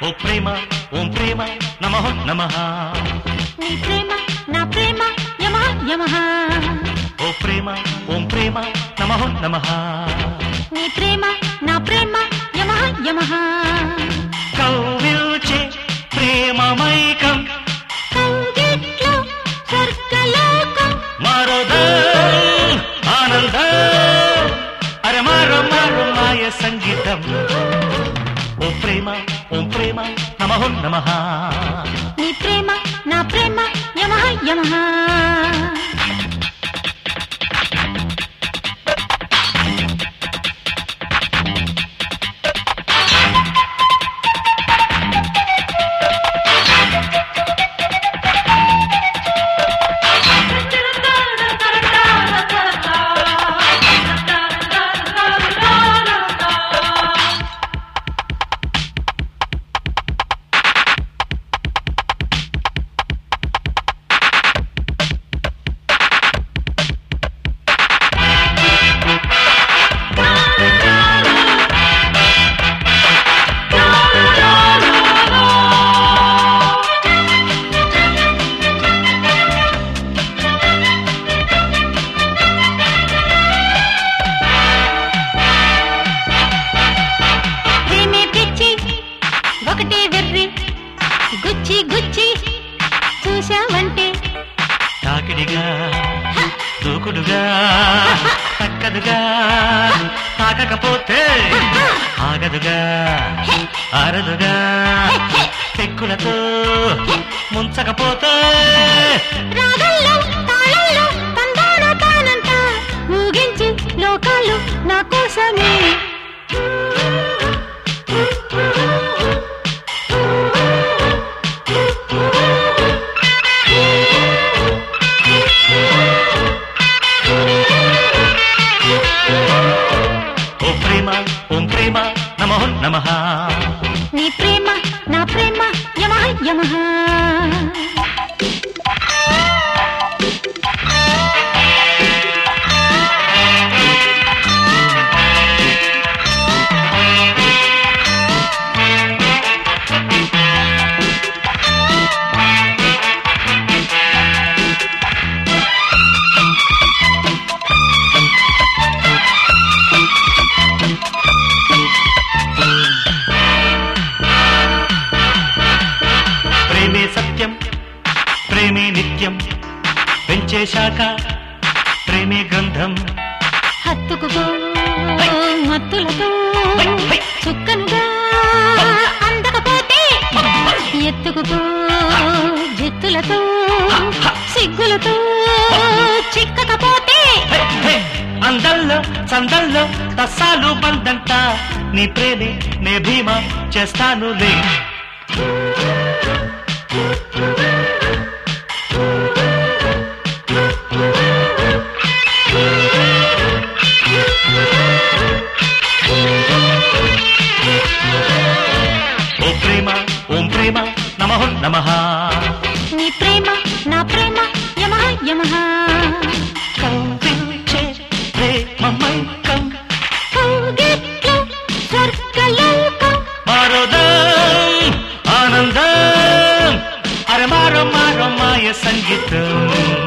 ఓ ప్రేమ ఓం ప్రేమ నమ నమ నీ ప్రేమ నా ప్రేమ యమ యమ ఓ ప్రేమ ఓం ప్రేమ నమ నమ నీ ప్రేమ నా ప్రేమ యమ యమ కౌగిల్చే ప్రేమమైకం కౌగిట్లో స్వర్గలోకం మారోదం ఆనందం అరే మారో మారో మాయ సంగీతం ఓ ప్రేమ ఓం ప్రేమ నమ నమ నీ ప్రేమ నా ప్రేమ యమ యమ ప్రేమే పిచ్చి ఒకటే వెర్రి గుచ్చి గుచ్చి చూశావంటే తాకిడిగా దూకుడుగా తక్కదుగా తాకకపోతే ఆగదుగా ఆరదుగా పెక్కులతో ముంచకపోతే రాగంలో తాళంలో తందాన తానంట ఊగించి లోకాలు నా కోసమే ఓ ప్రేమ ఓం ప్రేమ నమో నమ నీ ప్రేమ నా ప్రేమ యమ యమ ప్రేమే సత్యం ప్రేమే నిత్యం పెంచేశాక ప్రేమే గ్రంథం హత్తుకుపో మత్తులతో చుక్కనుగా అందకపోతే ఎత్తుకుపో జెత్తులతో సిగ్గులతో చిక్కకపోతే హే, హే, అందల్లో చందల్లో తస్సాలు బందంట నీ ప్రేమే నే భీమా చేస్తానులే ఓ ప్రేమ ఓం ప్రేమ నమ నమ నీ ప్రేమ నా ప్రేమ యమ యమ కౌగిల్చే ప్రేమమైకం కౌగిట్లో స్వర్గలోకం మారోదం ఆనందం అరే మారో మారో మాయ సంగీతం